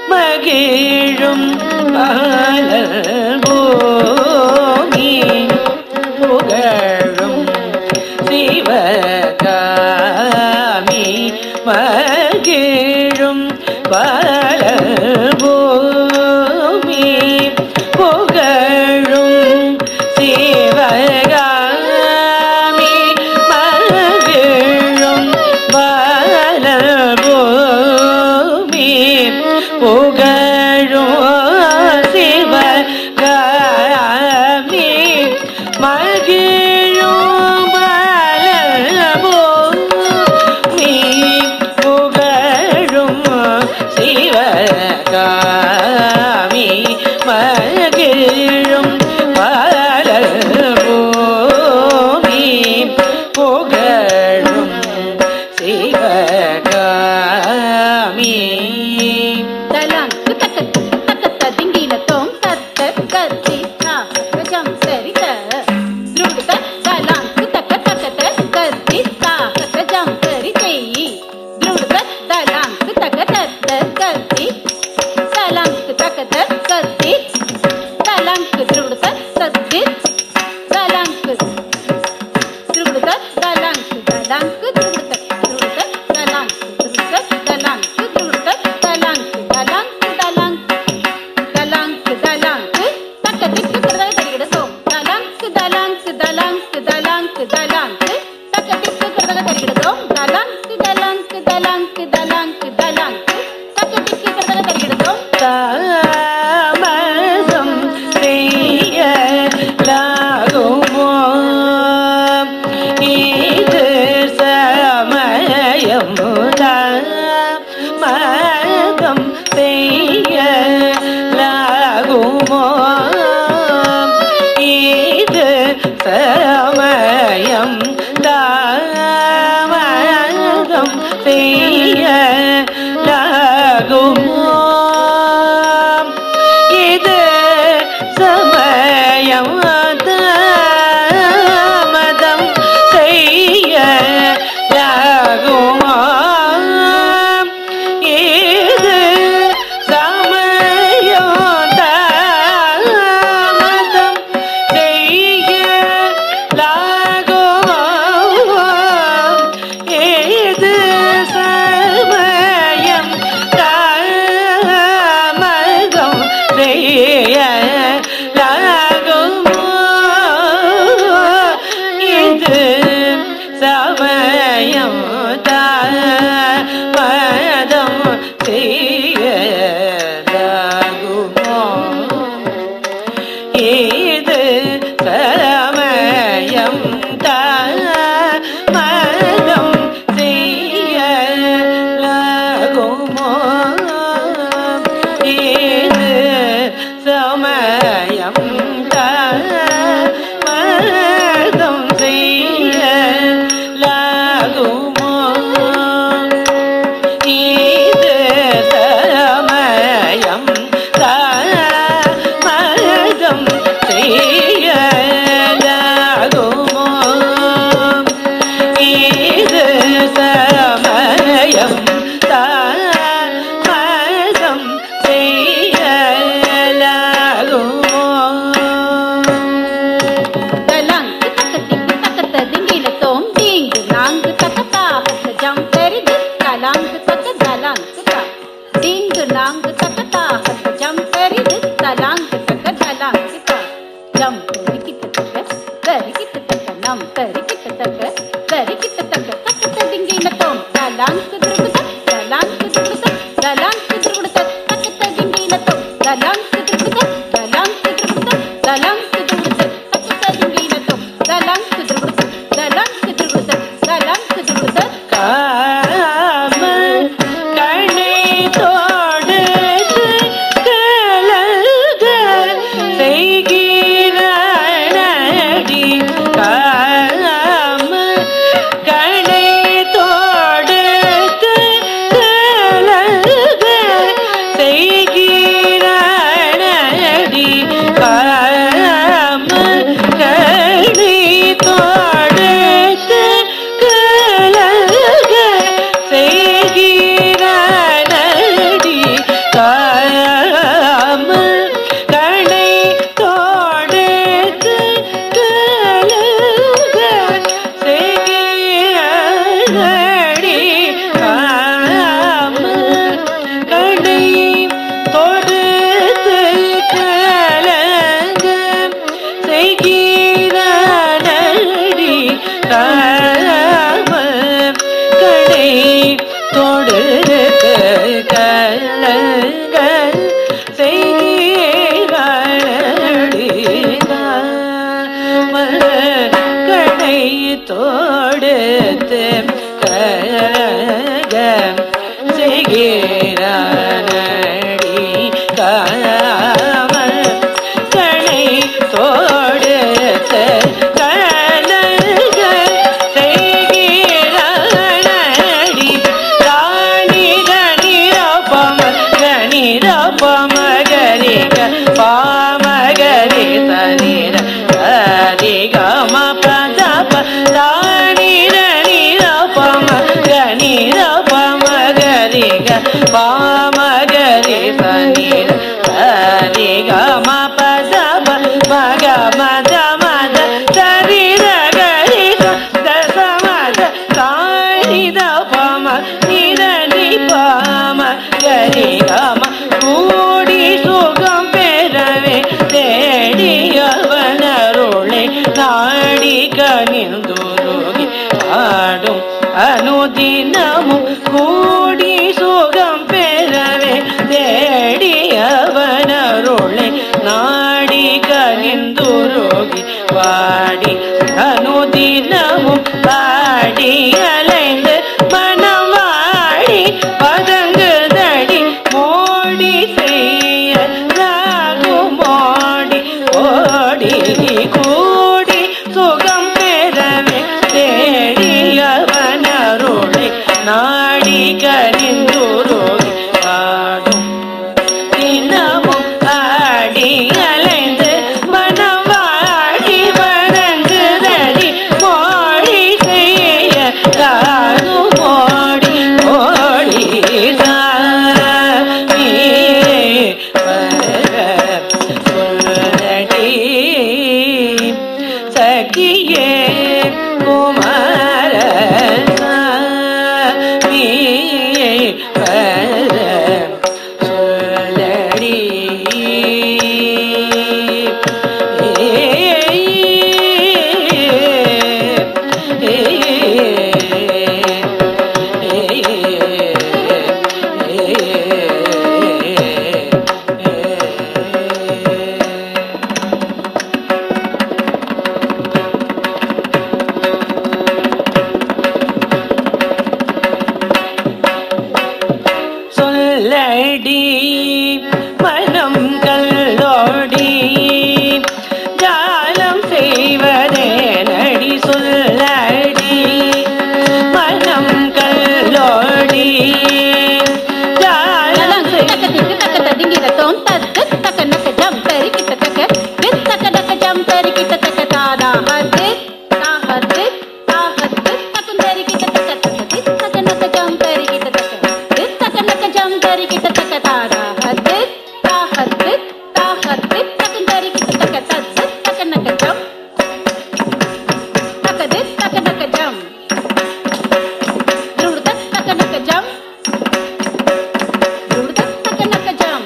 மகிழும் பாலபூமி புகழும் சிவகாமி மகிழும் பாலபூமி புகழும் சிவகாமி மகிழும் பாலபூமி புகழும் சிவகாமி மகிழும் பாலபூமி புகழும் சிவகாமி மகிழும் பாலபூமி புகழும் சிவகாமி தலான் தக்க தக்க திங்கில தோம் தத்த கத்தி நா ரஜம் சரித துருடுத தலான் தக்க தக்க கத்தி தா ரஜம் சரிதை துருடுத தலான் தக்க தத்த கத்தி தலான் பமகரிக பாமகரி தனிர சரிகம பதப தானிர நிர பமகனிர பமகரிக பாமகரி தனிர சரிகம பதப மக மத மத சரிர கரி தசமத தானித பம நிர நிபாம கரி கம கூடி சுகம் பெறவே தேடியவனருளை நாடி கனிந்துருகி ஆடும் அனுதினமும் கூடி சுகம் பெறவே தேடியவனருளை நாடி கனிந்துருகி பாடி அனுதினமும் பாடி அலைந்து மனம் வாடி பதங்குதடி மோடி செய்ய ராகு மோடி ஓடி கூடி சுகம் பெறவே தேடியவனருளை நாடி கரிந்துருகி பாடும் தினமும் ஆடி அலைந்து மனம் வாடி வணங்குதடி மோடி செய்ய தானு மோடி மோடி சாமி வர சொல்லடி சகியே குமார சாமி வர சொல்லடி சொல்லடி மனம் கல்லோடி ஜாலம் செய்வதே நடி சொல்லடி மனம் கல்லோடி ஜாலம் தலங்கு செய்- தக்க திக்கு தக்க ததிங்கிட தோம் தக்கு தக்க நக்க ஜம் தரிக்கிட்ட தக்க தித் தக்க நக்க ஜம் தரிக்கிட்ட தக்க தாதா ஹத்து தாஹத்து தாஹத்து தக்கும் தரிக்கிட்ட தக்க தக்க தித் தக்க நக்க ஜம் தரிக்கிட்ட தக்க தித் தக்க நக்க ஜம் தரிக்கிட்ட தக்க தாதா ஹத்து தாஹத்து தாஹத்து தக்கும் தரிக்கிட்ட தக்க தத்து தக்க நக்க ஜம் தக்க தித் தக்க நக்க ஜம் ருடு தக் தக்க நக்க ஜம் ருடு தக் தக்க நக்க ஜம்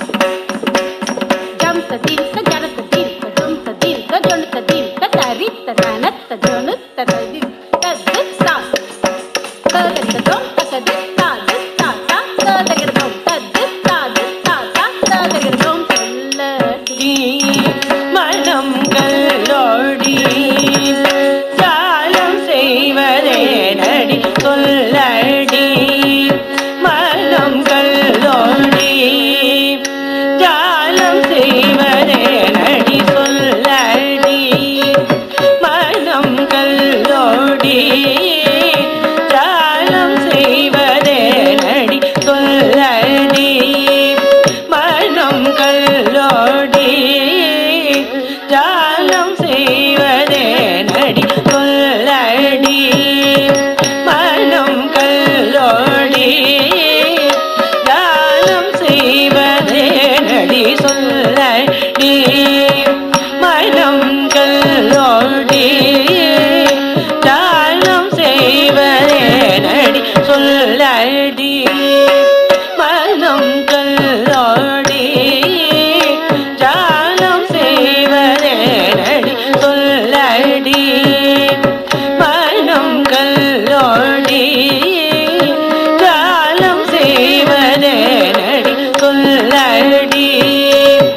ஜம் ததில் த ஜன ததில் த ஜம் ததில் த ஜொன ததில் த தரி த தன த ஜொன த ததில் த தித் சா த த ஜம் த க தித் சா தித் சா சா த த க ஜம் த தித் சா தித் சா சா த த க ஜம் சொல்லடி மனம் கல்லோடி ஜாலம் செய்வதே நடி சொல்லடி மனம் கல்லோடி ஜாலம் செய்வதே நடி சொல்லடி மனம் கல்லோடி ஜாலம் செய்வதே நடி சொல்லடி மனம் கல்லோடி ஜாலம் செய்வதே நடி சொல்லடி மனம் கல்லோடி ஜாலம் செய்வதே நடி சொல்லடி மனம் கல்லோடி ஜாலம் செய்வதே நடி சொல்லடி மனம் கல்லோடி ஜாலம் செய்வதே நடி சொல்லடி மனம் கல்லோடி ஜாலம் செய்வதே நடி சொல்லடி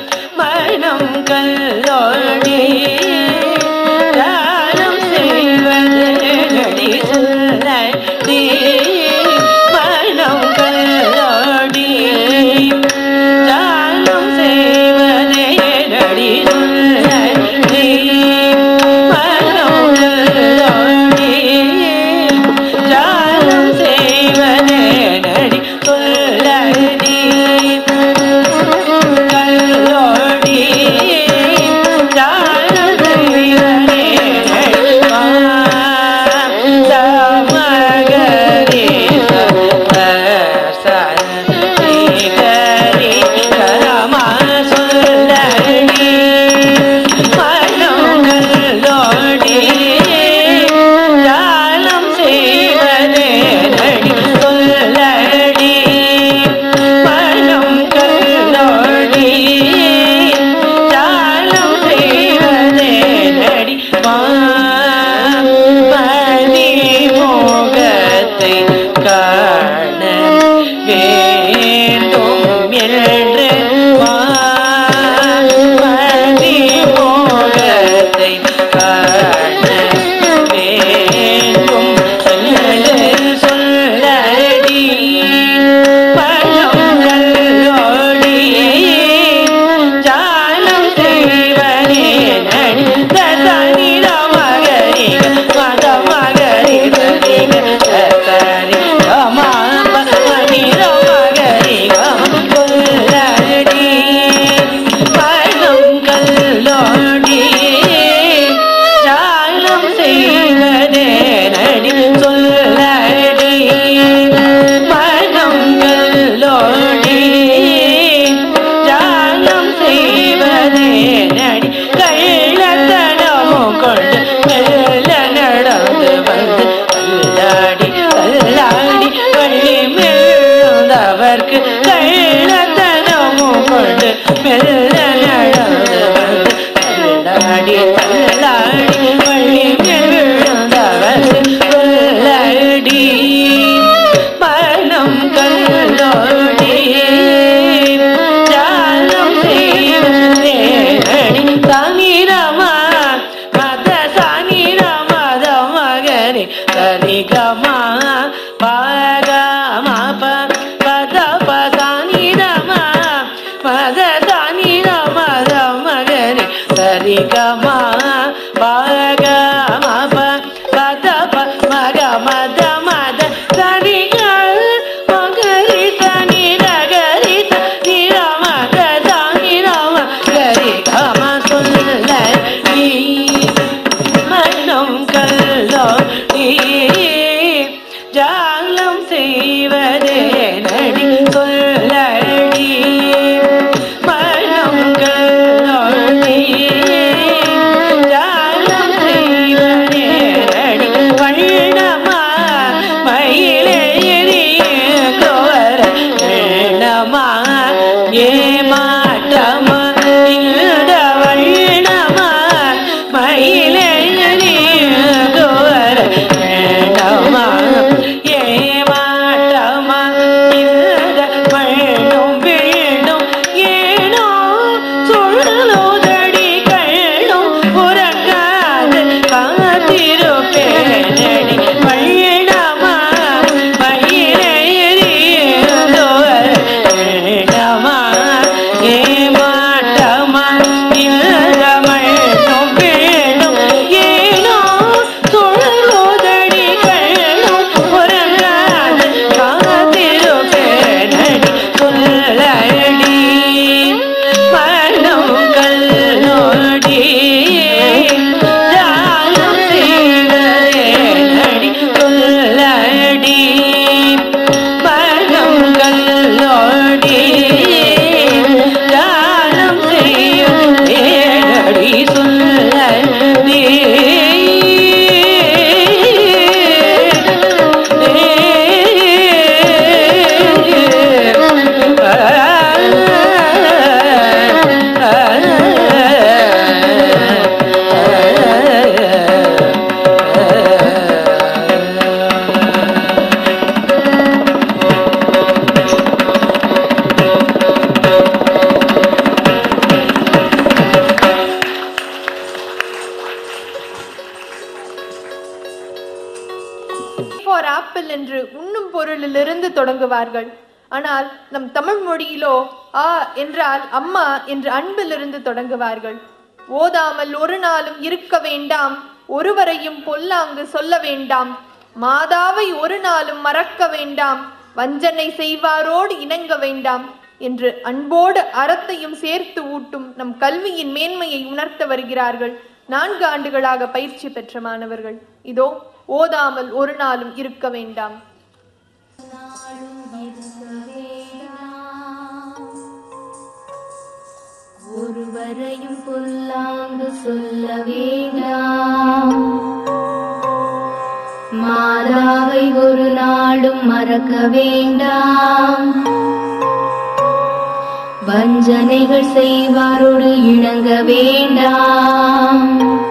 மத தானி மத மகரி சரி கமா பக மப பத ப மக மத மத சரி க மகரி தனி ரகரி தனி மத தானி மகரி கம சொல்ல நீ மனம் கல்லோ நீ ஜாலம் செய்வதே நடி சொல்லடி மனம் கல்லோ நீ ஜாலம் செய்வதே நடி வண்ணமா மயிலே கோர வண்ணமா ஏமாட்டமா இந்த வண்ணமா மயிலே கோர வேண்டமா ஏமாட்டமா இந்த மண்ணும் வீணும் ஏனோ சொல்லுதடி கண்ணும் உறங்காது காத்திருப்பேனடி வண்ணமா மயிலே வேண்டமா ஏமாட்டமா இந்த மண்ணும் வீணும் ஏனோ சொல்லுதடி கண்ணும் உறங்காது காத்திருப்பேனடி சொல்லடி மனம் கல்லோடி ஜாலம் செய்வதேனடி சொல்லடி மனம் கல்லோடி ஜாலம் செய்வதேனடி சொல்லடி ஃபார் ஆப்பிள் என்று உண்ணும் பொருளிலிருந்து தொடங்குவார்கள் ஆனால் நம் தமிழ் மொழியிலோ ஆ என்றால் அம்மா என்று அன்பிலிருந்து தொடங்குவார்கள் ஓதாமல் ஒரு நாளும் இருக்க வேண்டாம் ஒருவரையும் பொல்லாங்கு சொல்ல வேண்டாம் மாதாவை ஒரு நாளும் மறக்க வேண்டாம் வஞ்சனை செய்வாரோடு இணங்க வேண்டாம் என்று அன்போடு அறத்தையும் சேர்த்து ஊட்டும் நம் கல்வியின் மேன்மையை உணர்த்த வருகிறார்கள் நான்கு ஆண்டுகளாக பயிற்சி பெற்ற மாணவர்கள் இதோ ஓதாமல் ஒரு நாளும் இருக்க வேண்டாம் ஒருவரையும் புல்லாங்கு சொல்ல வேண்டாம் மாதாவை ஒரு நாளும் மறக்க வேண்டாம் வஞ்சனைகள் செய்வாரோடு இணங்க வேண்டாம்